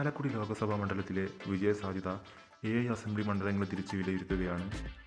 ചാലക്കുടി ലോക്സഭാ മണ്ഡലത്തിലെ വിജയസാധ്യത ഏഴ് അസംബ്ലി മണ്ഡലങ്ങൾ തിരിച്ച് വിലയിരുത്തുകയാണ്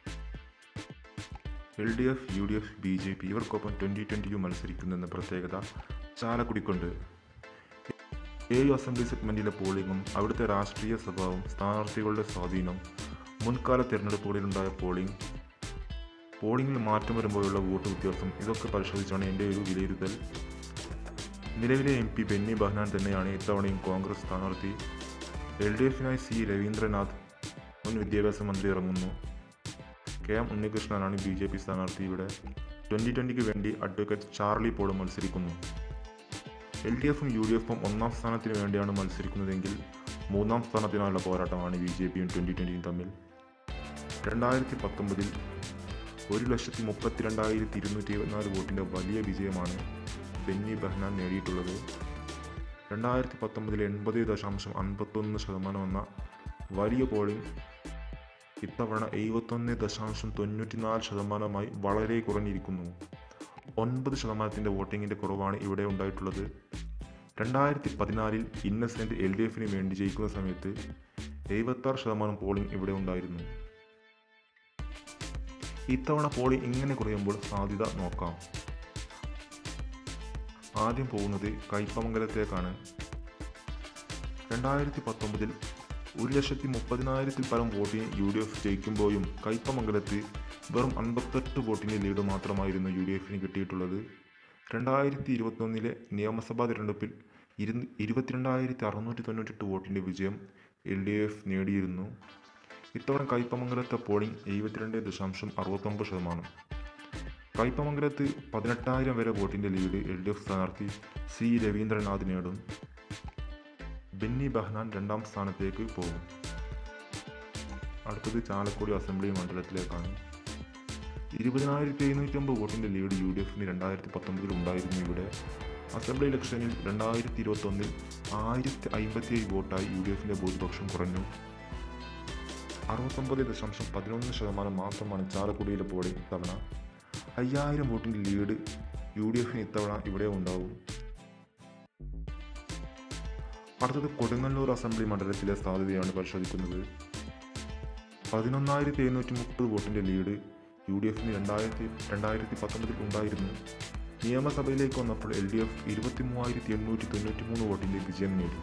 L D F U D F B J P ഇവർക്കൊപ്പം ട്വൻ്റി ട്വൻ്റിയു മത്സരിക്കുന്നെന്ന പ്രത്യേകത ചാലക്കുടിക്കുണ്ട് ഏഴ് അസംബ്ലി സെഗ്മെൻറ്റിലെ പോളിംഗും അവിടുത്തെ രാഷ്ട്രീയ സ്വഭാവം സ്ഥാനാർത്ഥികളുടെ സ്വാധീനം മുൻകാല തിരഞ്ഞെടുപ്പുകളിലുണ്ടായ പോളിംഗ് പോളിംഗിൽ മാറ്റം വരുമ്പോഴുള്ള വോട്ട് വ്യത്യാസം ഇതൊക്കെ പരിശോധിച്ചാണ് എൻ്റെ ഒരു വിലയിരുത്തൽ നിലവിലെ എം പി ബെന്നി ബഹ്നാൻ തന്നെയാണ് ഇത്തവണയും കോൺഗ്രസ് സ്ഥാനാർത്ഥി എൽ ഡി എഫിനായി സി രവീന്ദ്രനാഥ് മുൻ വിദ്യാഭ്യാസ മന്ത്രി ഇറങ്ങുന്നു കെ എം ഉണ്ണികൃഷ്ണനാണ് ബി ജെ പി സ്ഥാനാർത്ഥി ഇവിടെ ട്വൻ്റി ട്വൻ്റിക്ക് വേണ്ടി അഡ്വക്കേറ്റ് ചാർലി പോളും മത്സരിക്കുന്നു എൽ ഡി എഫും യു ഡി എഫും ഒന്നാം സ്ഥാനത്തിന് വേണ്ടിയാണ് മത്സരിക്കുന്നതെങ്കിൽ മൂന്നാം സ്ഥാനത്തിനായുള്ള പോരാട്ടമാണ് ബി ജെ പിയും ട്വൻ്റി ട്വൻ്റിയും തമ്മിൽ രണ്ടായിരത്തി പത്തൊമ്പതിൽ ഒരു ലക്ഷത്തി മുപ്പത്തിരണ്ടായിരത്തി ഇരുന്നൂറ്റി ഇരുപത്തിനാല് വോട്ടിൻ്റെ വലിയ വിജയമാണ് ബെന്നി ബെഹ്നാൻ നേടിയിട്ടുള്ളത് രണ്ടായിരത്തി പത്തൊമ്പതിൽ എൺപത് ദശാംശം അൻപത്തൊന്ന് ശതമാനം എന്ന വലിയ പോളിംഗ് ഇത്തവണ എഴുപത്തൊന്ന് ദശാംശം തൊണ്ണൂറ്റിനാല് ശതമാനമായി വളരെ കുറഞ്ഞിരിക്കുന്നു ഒൻപത് ശതമാനത്തിൻ്റെ വോട്ടിങ്ങിൻ്റെ കുറവാണ് ഇവിടെ ഉണ്ടായിട്ടുള്ളത് രണ്ടായിരത്തി പതിനാലിൽ ഇന്നസെൻ്റ് എൽ ഡി എഫിന് വേണ്ടി ജയിക്കുന്ന സമയത്ത് എഴുപത്താറ് ശതമാനം പോളിംഗ് ഇവിടെ ഉണ്ടായിരുന്നു ഇത്തവണ പോളിംഗ് ഇങ്ങനെ കുറയുമ്പോൾ സാധ്യത നോക്കാം ആദ്യം പോകുന്നത് കയ്പമംഗലത്തേക്കാണ് രണ്ടായിരത്തി പത്തൊമ്പതിൽ ഒരു ലക്ഷത്തി മുപ്പതിനായിരത്തിൽ പരം വോട്ടിന് യു ഡി എഫ് ജയിക്കുമ്പോഴും കയ്പമംഗലത്ത് വെറും അൻപത്തെട്ട് വോട്ടിൻ്റെ ലീഡ് മാത്രമായിരുന്നു യു ഡി എഫിന് കിട്ടിയിട്ടുള്ളത് രണ്ടായിരത്തി ഇരുപത്തൊന്നിലെ നിയമസഭാ തിരഞ്ഞെടുപ്പിൽ ഇരു ഇരുപത്തിരണ്ടായിരത്തി അറുന്നൂറ്റി തൊണ്ണൂറ്റെട്ട് വോട്ടിൻ്റെ വിജയം എൽ ഡി എഫ് നേടിയിരുന്നു ഇത്തവണ കയ്പമംഗലത്തെ പോളിംഗ് എഴുപത്തിരണ്ട് ദശാംശം അറുപത്തൊമ്പത് ശതമാനം കയ്പമംഗലത്ത് പതിനെട്ടായിരം വരെ വോട്ടിൻ്റെ ലീഡ് എൽ ഡി എഫ് സ്ഥാനാർത്ഥി സി രവീന്ദ്രനാഥ് നേടും ബെന്നി ബഹ്നാൻ രണ്ടാം സ്ഥാനത്തേക്ക് പോകും അടുത്തത് ചാലക്കുടി അസംബ്ലി മണ്ഡലത്തിലേക്കാണ് ഇരുപതിനായിരത്തി എഴുന്നൂറ്റമ്പത് വോട്ടിൻ്റെ ലീഡ് യു ഡി എഫിന് രണ്ടായിരത്തി പത്തൊമ്പതിൽ ഉണ്ടായിരുന്നു ഇവിടെ അസംബ്ലി ഇലക്ഷനിൽ രണ്ടായിരത്തി ഇരുപത്തൊന്നിൽ ആയിരത്തി അമ്പത്തി ഏഴ് വോട്ടായി യു ഡി എഫിൻ്റെ ഭൂരിപക്ഷം കുറഞ്ഞു അറുപത്തൊമ്പത് ദശാംശം പതിനൊന്ന് ശതമാനം മാത്രമാണ് ചാലക്കുടിയിലെ പോളിംഗ് ഇത്തവണ അയ്യായിരം വോട്ടിൻ്റെ ലീഡ് യു ഡി എഫിന് ഇത്തവണ ഇവിടെ ഉണ്ടാവും അടുത്തത് കൊടുങ്ങല്ലൂർ അസംബ്ലി മണ്ഡലത്തിലെ സാധ്യതയാണ് പരിശോധിക്കുന്നത് പതിനൊന്നായിരത്തി എഴുന്നൂറ്റി മുപ്പത് വോട്ടിൻ്റെ ലീഡ് യു ഡി എഫിന് രണ്ടായിരത്തി രണ്ടായിരത്തി പത്തൊമ്പതിൽ ഉണ്ടായിരുന്നു നിയമസഭയിലേക്ക് വന്നപ്പോൾ എൽ ഡി എഫ് ഇരുപത്തി മൂവായിരത്തി എണ്ണൂറ്റി തൊണ്ണൂറ്റി മൂന്ന് വോട്ടിൻ്റെ വിജയം നേടി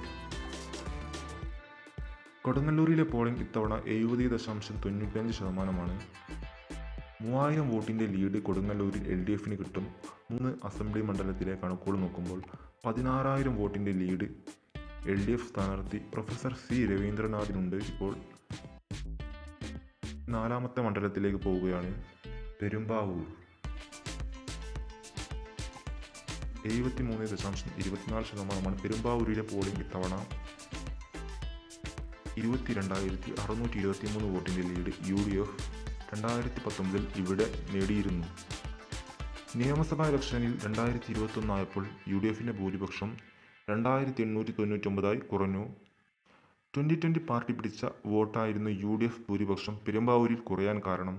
കൊടുങ്ങല്ലൂരിലെ പോളിംഗ് ഇത്തവണ എഴുപത് ദശാംശം തൊണ്ണൂറ്റഞ്ച് ശതമാനമാണ് മൂവായിരം വോട്ടിൻ്റെ ലീഡ് കൊടുങ്ങല്ലൂരിൽ എൽ ഡി എഫിന് കിട്ടും മൂന്ന് അസംബ്ലി മണ്ഡലത്തിലെ കണക്കുകൾ നോക്കുമ്പോൾ പതിനാറായിരം വോട്ടിൻ്റെ ലീഡ് എൽ ഡി എഫ് സ്ഥാനാർത്ഥി പ്രൊഫസർ സി രവീന്ദ്രനാഥിനുണ്ട് ഇപ്പോൾ നാലാമത്തെ മണ്ഡലത്തിലേക്ക് പോവുകയാണ് പെരുമ്പാവൂർ എഴുപത്തി മൂന്ന് ദശാംശം ഇരുപത്തിനാല് ശതമാനമാണ് പെരുമ്പാവൂരിലെ പോളിംഗ് ഇത്തവണ ഇരുപത്തിരണ്ടായിരത്തി അറുന്നൂറ്റി ഇരുപത്തി മൂന്ന് വോട്ടിൻ്റെ ലീഡ് യു ഡി എഫ് രണ്ടായിരത്തി പത്തൊമ്പതിൽ ഇവിടെ നേടിയിരുന്നു നിയമസഭാ ഇലക്ഷനിൽ രണ്ടായിരത്തി ഇരുപത്തൊന്നായപ്പോൾ യു ഡി എഫിൻ്റെ ഭൂരിപക്ഷം രണ്ടായിരത്തി എണ്ണൂറ്റി തൊണ്ണൂറ്റൊമ്പതായി കുറഞ്ഞു ട്വൻ്റി ട്വൻ്റി പാർട്ടി പിടിച്ച വോട്ടായിരുന്നു യു ഡി എഫ് ഭൂരിപക്ഷം പെരുമ്പാവൂരിൽ കുറയാൻ കാരണം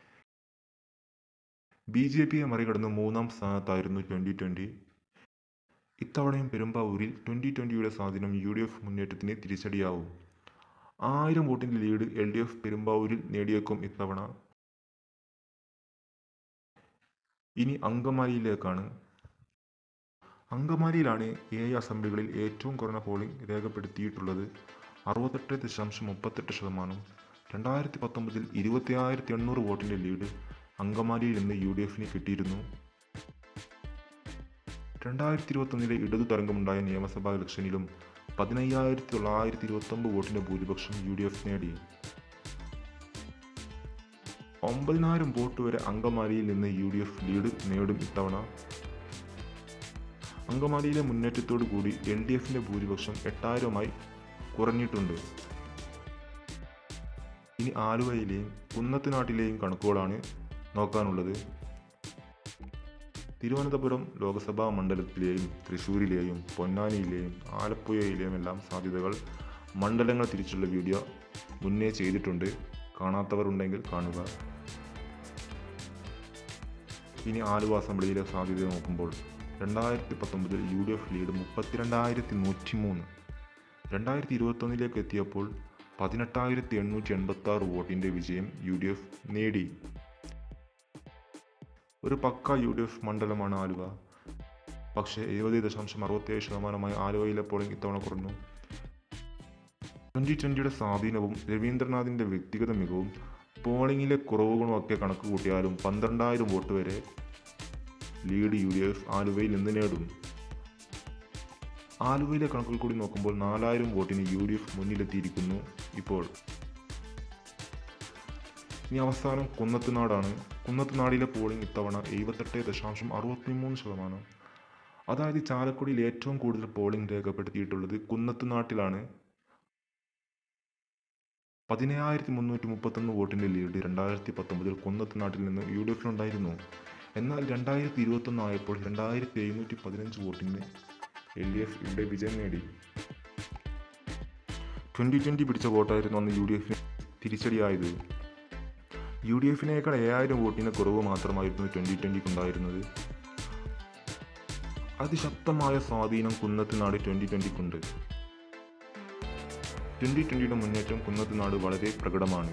ബി ജെ പിയെ മറികടന്ന് മൂന്നാം സ്ഥാനത്തായിരുന്നു ട്വൻ്റി ട്വൻ്റി ഇത്തവണയും പെരുമ്പാവൂരിൽ ട്വൻ്റി ട്വൻ്റിയുടെ സ്വാധീനം യു ഡി എഫ് മുന്നേറ്റത്തിന് തിരിച്ചടിയാവും ആയിരം വോട്ടിൻ്റെ ലീഡ് എൽ ഡി എഫ് പെരുമ്പാവൂരിൽ നേടിയേക്കും ഇത്തവണ ഇനി അങ്കമാലിയിലേക്കാണ് അങ്കമാലിയിലാണ് ഏഴ് അസംബ്ലികളിൽ ഏറ്റവും കുറഞ്ഞ പോളിംഗ് രേഖപ്പെടുത്തിയിട്ടുള്ളത് അറുപത്തെട്ട് ദശാംശം മുപ്പത്തെട്ട് ശതമാനം രണ്ടായിരത്തി പത്തൊമ്പതിൽ ഇരുപത്തിയായിരത്തി എണ്ണൂറ് വോട്ടിൻ്റെ ലീഡ് അങ്കമാലിയിൽ നിന്ന് യു ഡി എഫിന് കിട്ടിയിരുന്നു രണ്ടായിരത്തി ഇരുപത്തൊന്നിലെ ഇടതു തരംഗമുണ്ടായ നിയമസഭാ ഇലക്ഷനിലും പതിനയ്യായിരത്തി തൊള്ളായിരത്തി ഇരുപത്തൊമ്പത് വോട്ടിൻ്റെ ഭൂരിപക്ഷം യു ഡി എഫ് നേടി ഒമ്പതിനായിരം വോട്ട് വരെ അങ്കമാലിയിൽ നിന്ന് യു ഡി എഫ് ലീഡ് നേടും ഇത്തവണ അങ്കമാലിയിലെ മുന്നേറ്റത്തോടു കൂടി എൽ ഡി എഫിൻ്റെ ഭൂരിപക്ഷം എട്ടായിരമായി കുറഞ്ഞിട്ടുണ്ട് ഇനി ആലുവയിലെയും കുന്നത്തുനാട്ടിലെയും കണക്കുകളാണ് നോക്കാനുള്ളത് തിരുവനന്തപുരം ലോക്സഭാ മണ്ഡലത്തിലെയും തൃശ്ശൂരിലെയും പൊന്നാനിയിലെയും ആലപ്പുഴയിലെയും എല്ലാം സാധ്യതകൾ മണ്ഡലങ്ങൾ തിരിച്ചുള്ള വീഡിയോ മുന്നേ ചെയ്തിട്ടുണ്ട് കാണാത്തവർ ഉണ്ടെങ്കിൽ കാണുക ഇനി ആലുവ അസംബ്ലിയിലെ സാധ്യത നോക്കുമ്പോൾ രണ്ടായിരത്തി പത്തൊമ്പതിൽ യു ഡി എഫ് ലീഡ് മുപ്പത്തിരണ്ടായിരത്തി നൂറ്റി മൂന്ന് രണ്ടായിരത്തി ഇരുപത്തൊന്നിലേക്ക് എത്തിയപ്പോൾ പതിനെട്ടായിരത്തി എണ്ണൂറ്റി എൺപത്തി ആറ് വോട്ടിൻ്റെ വിജയം യു ഡി എഫ് നേടി ഒരു പക്ക യു ഡി എഫ് മണ്ഡലമാണ് ആലുവ പക്ഷേ എഴുപത് ദശാംശം അറുപത്തേഴ് ശതമാനമായി ആലുവയിലെ പോളിംഗ് ഇത്തവണ കുറഞ്ഞു ട്വൻ്റി ട്വൻ്റിയുടെ സ്വാധീനവും രവീന്ദ്രനാഥിൻ്റെ വ്യക്തിഗത മികവും പോളിംഗിലെ കുറവുകളും ഒക്കെ കണക്ക് കൂട്ടിയാലും പന്ത്രണ്ടായിരം വോട്ട് വരെ ലീഡ് യു ഡി എഫ് ആലുവയിൽ നിന്ന് നേടും ആലുവയിലെ കണക്കുകൾ കൂടി നോക്കുമ്പോൾ നാലായിരം വോട്ടിന് യു ഡി എഫ് മുന്നിലെത്തിയിരിക്കുന്നു ഇപ്പോൾ ഇനി അവസാനം കുന്നത്തുനാടാണ് കുന്നത്തുനാടിലെ പോളിംഗ് ഇത്തവണ എഴുപത്തെട്ട് ദശാംശം അറുപത്തിമൂന്ന് ശതമാനം അതായത് ചാലക്കുടിയിൽ ഏറ്റവും കൂടുതൽ പോളിംഗ് രേഖപ്പെടുത്തിയിട്ടുള്ളത് കുന്നത്തുനാട്ടിലാണ് പതിനയ്യായിരത്തി മുന്നൂറ്റി മുപ്പത്തൊന്ന് വോട്ടിൻ്റെ ലീഡ് രണ്ടായിരത്തി പത്തൊമ്പതിൽ കുന്നത്തുനാട്ടിൽ നിന്ന് യു ഡി എഫിനുണ്ടായിരുന്നു എന്നാൽ രണ്ടായിരത്തി ഇരുപത്തൊന്ന് ആയപ്പോൾ രണ്ടായിരത്തി എഴുന്നൂറ്റി പതിനഞ്ച് വോട്ടിന് എൽ ഡി എഫ് ഇവിടെ വിജയം നേടി ട്വൻ്റി ട്വൻ്റി പിടിച്ച വോട്ടായിരുന്നു അന്ന് യു ഡി എഫിന് തിരിച്ചടിയായത് യു ഡി എഫിനേക്കാൾ ഏഴായിരം വോട്ടിന് കുറവ് മാത്രമായിരുന്നു ട്വൻ്റി ട്വൻ്റിക്കുണ്ടായിരുന്നത് അതിശക്തമായ സ്വാധീനം കുന്നത്തുനാട് ട്വൻ്റി ട്വൻ്റിക്കുണ്ട് ട്വൻ്റി ട്വൻ്റിയുടെ മുന്നേറ്റം കുന്നത്തുനാട് വളരെ പ്രകടമാണ്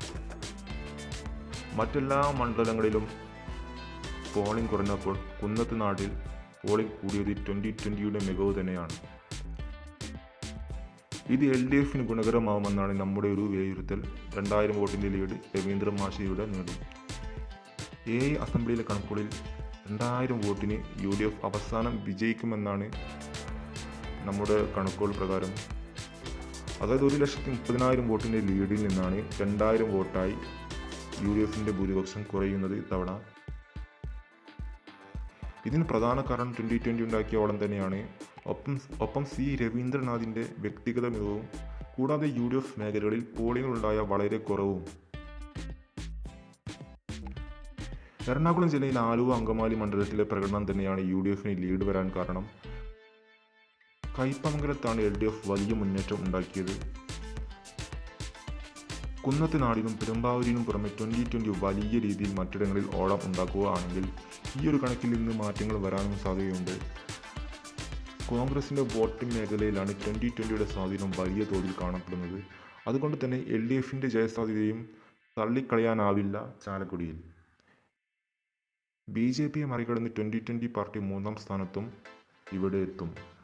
മറ്റെല്ലാ മണ്ഡലങ്ങളിലും പോളിംഗ് കുറഞ്ഞപ്പോൾ കുന്നത്തുനാടിൽ പോളിംഗ് കൂടിയത് ട്വൻ്റി ട്വൻ്റിയുടെ മികവ് തന്നെയാണ് ഇത് എൽ ഡി എഫിന് ഗുണകരമാവുമെന്നാണ് നമ്മുടെ ഒരു വിലയിരുത്തൽ രണ്ടായിരം വോട്ടിൻ്റെ ലീഡ് രവീന്ദ്ര മാഷിയുടെ നേടും എ അസംബ്ലിയിലെ കണക്കുകളിൽ രണ്ടായിരം വോട്ടിന് യു ഡി എഫ് അവസാനം വിജയിക്കുമെന്നാണ് നമ്മുടെ കണക്കുകൾ പ്രകാരം അതായത് ഒരു ലക്ഷത്തി മുപ്പതിനായിരം വോട്ടിൻ്റെ ലീഡിൽ നിന്നാണ് രണ്ടായിരം വോട്ടായി യു ഡി എഫിൻ്റെ ഭൂരിപക്ഷം കുറയുന്നത് ഇത്തവണ ഇതിന് പ്രധാന കാരണം ട്വൻ്റി ട്വൻ്റി ഉണ്ടാക്കിയ ഓളം തന്നെയാണ് ഒപ്പം ഒപ്പം സി രവീന്ദ്രനാഥിൻ്റെ വ്യക്തിഗത മികവും കൂടാതെ യു ഡി എഫ് മേഖലകളിൽ പോളിംഗുണ്ടായ വളരെ കുറവും എറണാകുളം ജില്ലയിൽ ആലുവ അങ്കമാലി മണ്ഡലത്തിലെ പ്രകടനം തന്നെയാണ് യു ഡി എഫിന് ലീഡ് വരാൻ കാരണം കയ്പമംഗലത്താണ് എൽ ഡി എഫ് വലിയ മുന്നേറ്റം ഉണ്ടാക്കിയത് കുന്നത്തുനാടിനും പെരുമ്പാവൂരിനും പുറമെ ട്വൻ്റി ട്വൻ്റി വലിയ രീതിയിൽ മറ്റിടങ്ങളിൽ ഓളം ഉണ്ടാക്കുകയാണെങ്കിൽ ഈ ഒരു കണക്കിൽ നിന്ന് മാറ്റങ്ങൾ വരാനും സാധ്യതയുണ്ട് കോൺഗ്രസിൻ്റെ വോട്ടിംഗ് മേഖലയിലാണ് ട്വൻ്റി ട്വൻ്റിയുടെ സ്വാധീനം വലിയ തോതിൽ കാണപ്പെടുന്നത് അതുകൊണ്ട് തന്നെ എൽ ഡി എഫിൻ്റെ ജയസാധ്യതയും തള്ളിക്കളയാനാവില്ല ചാലക്കുടിയിൽ ബി ജെ പിയെ മറികടന്ന് ട്വൻ്റി ട്വൻ്റി പാർട്ടി മൂന്നാം സ്ഥാനത്തും ഇവിടെ എത്തും